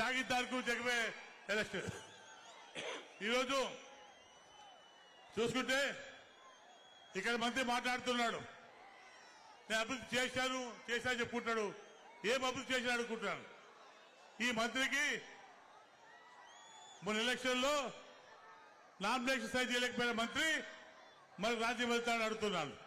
తాగిద్దానికి జగమే ఎలక్షన్ ఈరోజు చూసుకుంటే ఇక్కడ మంత్రి మాట్లాడుతున్నాడు నేను అభివృద్ధి చేశాను చేశాను చెప్పుకుంటాడు ఏం అభివృద్ధి చేశాను అనుకుంటున్నాను ఈ మంత్రికి మొన్న ఎలక్షన్లో నామినేషన్ సైజ్ చేయలేకపోయిన మంత్రి మరి రాజ్యం వెళ్తాడని అడుగుతున్నాను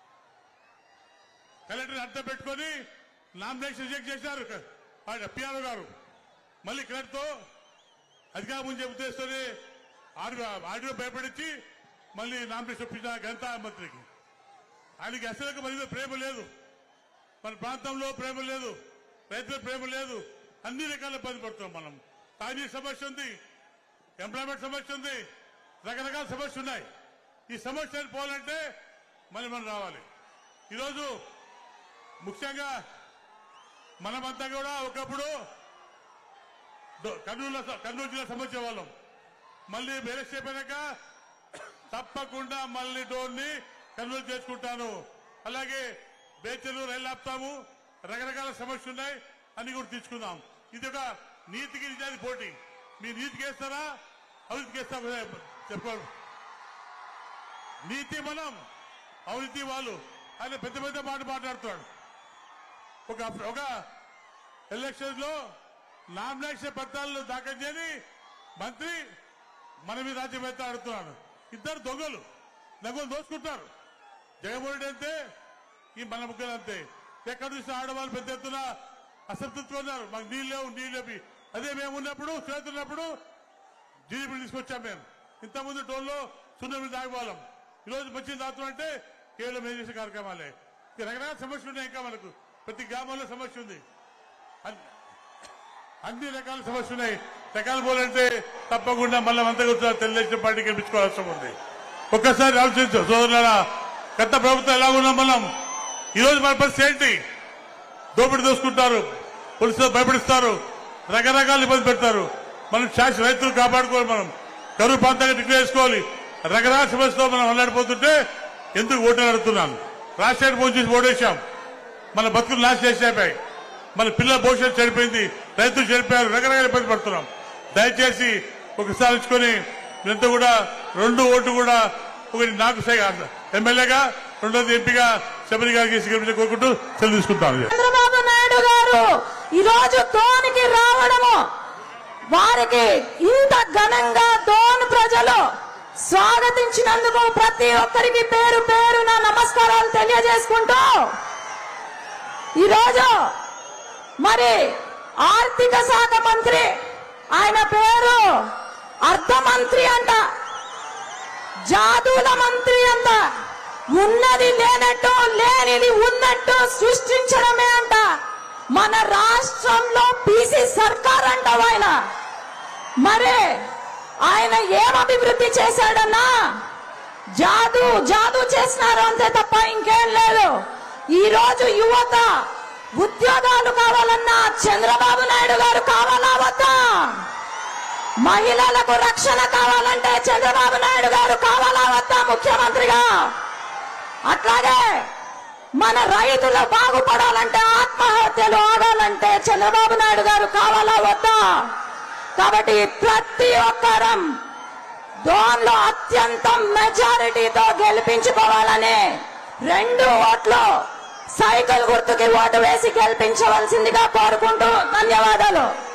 కలెక్టర్ అర్థం పెట్టుకొని నామినేషన్ రిజెక్ట్ చేశారు పిఆర్ గారు మళ్ళీ కలెక్టర్తో అధికారం ముందు ఉద్దేశంతోనే ఆడియో ఆడియో భయపడించి మళ్ళీ నామినేషన్ ఒప్పించిన ఘనత మంత్రికి ఆయనకి అసలు మన మీద ప్రేమ లేదు మన ప్రాంతంలో ప్రేమ లేదు రైతుల ప్రేమ లేదు అన్ని రకాల ఇబ్బంది పడుతున్నాం మనం తాజీ సమస్య ఉంది ఎంప్లాయ్మెంట్ సమస్య ఉంది రకరకాల సమస్యలు ఉన్నాయి ఈ సమస్యలు పోవాలంటే మళ్ళీ మనం రావాలి ఈరోజు ముఖ్యంగా మనమంతా కూడా ఒకప్పుడు దో- కర్నూలు కర్నూలు జిల్లా సమస్య వాళ్ళం మళ్ళీ ఎలక్షన్ అయిపోయాక తప్పకుండా మళ్ళీ డోర్ని కర్నూలు చేసుకుంటాను అలాగే బేచలు రైలు ఆపుతాము రకరకాల సమస్యలు ఉన్నాయి అన్ని కూడా తీసుకుందాం ఇది ఒక నీతికి నిజానికి పోటీ మీరు నీతికి వేస్తారా అవినీతికి వేస్తారా చెప్పారు నీతి మనం అవినీతి వాళ్ళు ఆయన పెద్ద పెద్ద మాట మాట్లాడుతున్నాడు ఒక ఒక ఎలక్షన్ లో నామినేషన్ పత్రాలను దాఖలు చేయని మంత్రి మన మీద రాజ్యం అయితే ఆడుతున్నాడు ఇద్దరు దొంగలు నవ్వులు దోచుకుంటారు జగన్మోహన్ రెడ్డి అంతే ఈ మన ముగ్గురు అంతే ఎక్కడ చూసిన ఆడవాళ్ళు పెద్ద ఎత్తున అసంతృప్తిగా ఉన్నారు మాకు నీళ్ళు లేవు నీళ్ళు లేవి అదే మేము ఉన్నప్పుడు చేతున్నప్పుడు జీడీపీ తీసుకొచ్చాం మేము ఇంతకుముందు టోల్లో సున్నమి తాగిపోవాలం ఈరోజు మంచి తాగుతాం అంటే కేవలం ఏం చేసే కార్యక్రమాలే ఇక రకరకాల సమస్యలు ఉన్నాయి ఇంకా మనకు ప్రతి గ్రామంలో సమస్య ఉంది అన్ని- అన్ని రకాల సమస్యలు ఉన్నాయి రకాలు పోలంటే తప్పకుండా మళ్ళీ అంతా తెలుగుదేశం పార్టీ గెలిపించుకోవాల్సి ఉంది ఒక్కసారి ఆలోచించు సోదరులారా గత ప్రభుత్వం ఎలా ఉన్నాం మనం ఈరోజు మన పరిస్థితి ఏంటి దోపిడీ దోసుకుంటారు పోలీసులు భయపడిస్తారు రకరకాల ఇబ్బంది పెడతారు మనం శాస్త్ర రైతులు కాపాడుకోవాలి మనం కరువు ప్రాంతంగా డిక్లేర్ చేసుకోవాలి రకరకాల సమస్యతో మనం అల్లాడిపోతుంటే ఎందుకు ఓటు అడుగుతున్నాను రాష్ట్రానికి ఫోన్ చేసి ఓటేశాం మన బతుకులు నాశనం చేసేపాయి మన పిల్లల భవిష్యత్తు చెడిపోయింది రైతులు చెడిపోయారు రకరకాల ఇబ్బంది పడుతున్నాం దయచేసి ఒకసారి ఇచ్చుకొని మీరంతా కూడా రెండు ఓటు కూడా ఒకటి నాకు సై- ఎమ్మెల్యేగా రెండోది ఎంపీగా శబరి గారికి గెలిపించి కోరుకుంటూ సెలవు తీసుకుంటాను చంద్రబాబు నాయుడు గారు ఈ రోజు దోనికి రావడము వారికి ఇంత ఘనంగా దోన్ ప్రజలు స్వాగతించినందుకు ప్రతి ఒక్కరికి పేరు పేరున నమస్కారాలు తెలియజేసుకుంటూ ఈరోజు మరి ఆర్థిక శాఖ మంత్రి ఆయన పేరు అర్థమంత్రి అంట జాదుల మంత్రి అంట ఉన్నది లేనట్టు లేనిది ఉన్నట్టు సృష్టించడమే అంట మన రాష్ట్రంలో పీసీ సర్కార్ అంట ఆయన మరి ఆయన ఏం అభివృద్ధి చేశాడన్నా జాదు జాదు చేసినారు అంతే తప్ప ఇంకేం లేదు ఈ రోజు యువత ఉద్యోగాలు కావాలన్నా చంద్రబాబు నాయుడు గారు కావాలా వద్దా మహిళలకు రక్షణ కావాలంటే చంద్రబాబు నాయుడు గారు కావాలా వద్దా ముఖ్యమంత్రిగా అట్లాగే మన రైతులు బాగుపడాలంటే ఆత్మహత్యలు ఆగాలంటే చంద్రబాబు నాయుడు గారు కావాలా వద్దా కాబట్టి ప్రతి ఒక్కరం దోన్లో అత్యంత మెజారిటీతో గెలిపించుకోవాలని రెండు ఓట్లు సైకిల్ గుర్తుకి ఓటు వేసి గెలిపించవలసిందిగా కోరుకుంటూ ధన్యవాదాలు